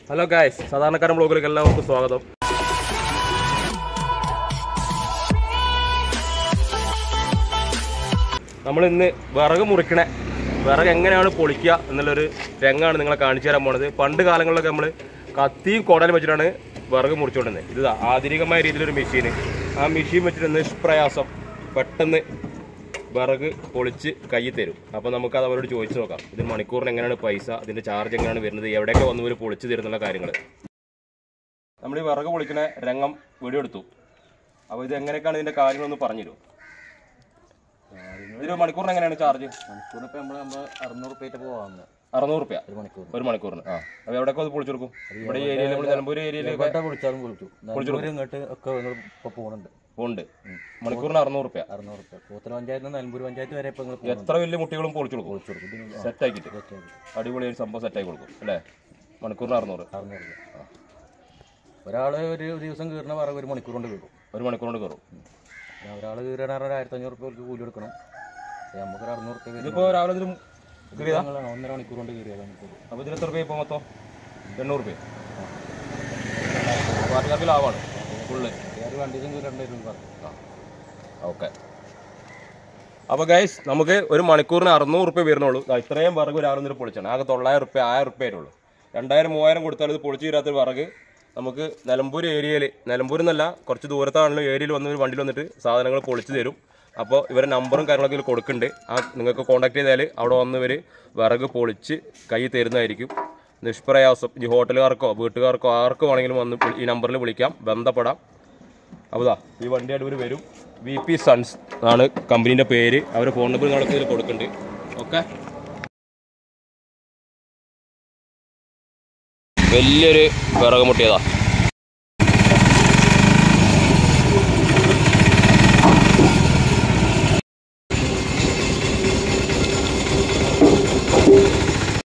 hello guys സാധാരണക്കാരൻ ബ്ലോഗിലേക്ക് എല്ലാവർക്കും സ്വാഗതം നമ്മൾ ഇന്ന് വിറക് മുറിക്കണേ വിറക് എങ്ങനെയാണ് പൊളിക്കുക എന്നുള്ളൊരു രംഗമാണ് നിങ്ങളെ കാണിച്ചു തരാൻ പോണത് പണ്ട് കാലങ്ങളിലൊക്കെ നമ്മൾ കത്തിയും കുടലും വെച്ചിട്ടാണ് വിറക് മുറിച്ചുകൊണ്ടിരുന്നത് ഇത് ആധുനികമായ രീതിയിലൊരു മെഷീൻ ആ മെഷീൻ വെച്ചിട്ട് നിഷ്പ്രയാസം പെട്ടെന്ന് വിറക് പൊളിച്ച് കൈ തരും അപ്പോൾ നമുക്ക് അത് അവരോട് ചോദിച്ചു നോക്കാം ഇത് മണിക്കൂറിന് എങ്ങനെയാണ് പൈസ അതിൻ്റെ ചാർജ് എങ്ങനെയാണ് വരുന്നത് എവിടെയൊക്കെ വന്ന് ഇവർ പൊളിച്ച് തരുന്നുള്ള കാര്യങ്ങൾ നമ്മൾ ഈ വിറക് പൊളിക്കുന്ന രംഗം വീഡിയോ എടുത്തു അപ്പോൾ ഇത് എങ്ങനെയൊക്കെയാണ് ഇതിൻ്റെ കാര്യങ്ങളൊന്ന് പറഞ്ഞു തരും ഇതിന് മണിക്കൂറിന് എങ്ങനെയാണ് ചാർജ് മണിക്കൂറിന് ഇപ്പൊ നമ്മള് നമ്മള് അറുന്നൂറ് റുപ്യ പോവാന്ന് അറുന്നൂറ് റുപ്യ ഒരു മണിക്കൂർ ഒരു മണിക്കൂറിന് ആ അപ്പോൾ എവിടെയൊക്കെ അത് പൊളിച്ചു കൊടുക്കും ഇവിടെ ഈ ഏരിയയിൽ നമ്മൾ നിലമ്പൂർ ഏരിയയിലൊക്കെ എവിടെ വിളിച്ചാലും വിളിച്ചു നിലമ്പൂര് ഇങ്ങോട്ട് ഒക്കെ നിങ്ങൾ ഇപ്പൊ പോകുന്നുണ്ട് ഉണ്ട് മണിക്കൂറിന് അറുന്നൂറ് റുപ്യ അറുന്നൂറ് റുപ്യ കൂത്തല പഞ്ചായത്ത് നിന്ന് നിലമ്പൂർ പഞ്ചായത്ത് വരെ ഇപ്പൊ നിങ്ങൾ എത്ര വലിയ മുട്ടികളും പൊളിച്ചു കൊടുക്കും വിളിച്ചു കൊടുക്കും ഇതിന് സെറ്റ് ആക്കിയിട്ട് അടിപൊളി ഒരു സംഭവം സെറ്റ് ആക്കി കൊടുക്കും അല്ലേ മണിക്കൂറിന് അറുന്നൂറ് അറുന്നൂറ് രൂപ ഒരാള് ഒരു ഒരു ദിവസം കീറുന്ന പറ ഒരു മണിക്കൂർ കൊണ്ട് കീറും ഒരു മണിക്കൂർ കൊണ്ട് കയറും പിന്നെ ഒരാൾ കീറണ ഒരു ആയിരത്തി അഞ്ഞൂറ് റുപ്യ കൂലി കൊടുക്കണം നമുക്കൊരു അറുന്നൂറ് റുപ്യ വരും ഇതിപ്പോൾ രാവിലെ ഇതിലും കയറിയതാ ഞങ്ങളാണ് ഒന്നര മണിക്കൂർ കൊണ്ട് കീറിയത് മണിക്കൂർ അപ്പോൾ ഇതിന് എത്ര രൂപ ഇപ്പോൾ മൊത്തം എണ്ണൂറ് രൂപ പാർട്ടിക്കാർക്ക് ലാഭമാണ് ഫുള്ള് ഒരു വണ്ടി ദിവസം കീറേണ്ട വരും പറഞ്ഞു ഓക്കെ അപ്പോൾ ഗൈസ് നമുക്ക് ഒരു മണിക്കൂറിന് അറുന്നൂറ് റുപ്യ വരുന്നുള്ളൂ ദാ ഇത്രയും വിറക് രാവിലെ നിന്ന് പൊളിച്ചാണ് ആകെ തൊള്ളായിരം റുപ്യ ആയിരം റുപ്യ ആയിട്ടുള്ളൂ രണ്ടായിരം മൂവായിരം കൊടുത്താൽ ഇത് പൊളിച്ച് തീരാത്തൊരു വിറക് നമുക്ക് നിലമ്പൂർ ഏരിയയിൽ നിലമ്പൂർ എന്നല്ല കുറച്ച് ദൂരത്താണെങ്കിലും ഏരിയയിൽ വന്ന് ഒരു വണ്ടിയിൽ വന്നിട്ട് സാധനങ്ങൾ പൊളിച്ച് തരും അപ്പോൾ ഇവരെ നമ്പറും കാര്യങ്ങളൊക്കെ ഇതിൽ കൊടുക്കുന്നുണ്ട് ആ നിങ്ങൾക്ക് കോൺടാക്ട് ചെയ്താൽ അവിടെ വന്ന് ഇവർ വിറക് പൊളിച്ച് കൈ തരുന്നതായിരിക്കും നിഷ്പ്രയാസം ഈ ഹോട്ടലുകാർക്കോ വീട്ടുകാർക്കോ ആർക്കും വേണമെങ്കിലും വന്ന് വിളി- ഈ നമ്പറിൽ വിളിക്കാം ബന്ധപ്പെടാം അപ്പോൾ ദാ ഈ വണ്ടിയായിട്ട് ഇവർ വരും വി പി സൺസ് ആണ് കമ്പനീൻ്റെ പേര് അവരുടെ ഫോൺ നമ്പർ നിങ്ങളൊക്കെ ഇതിൽ കൊടുക്കുന്നുണ്ട് ഓക്കെ വലിയൊരു വിറക് മുട്ടിയതാ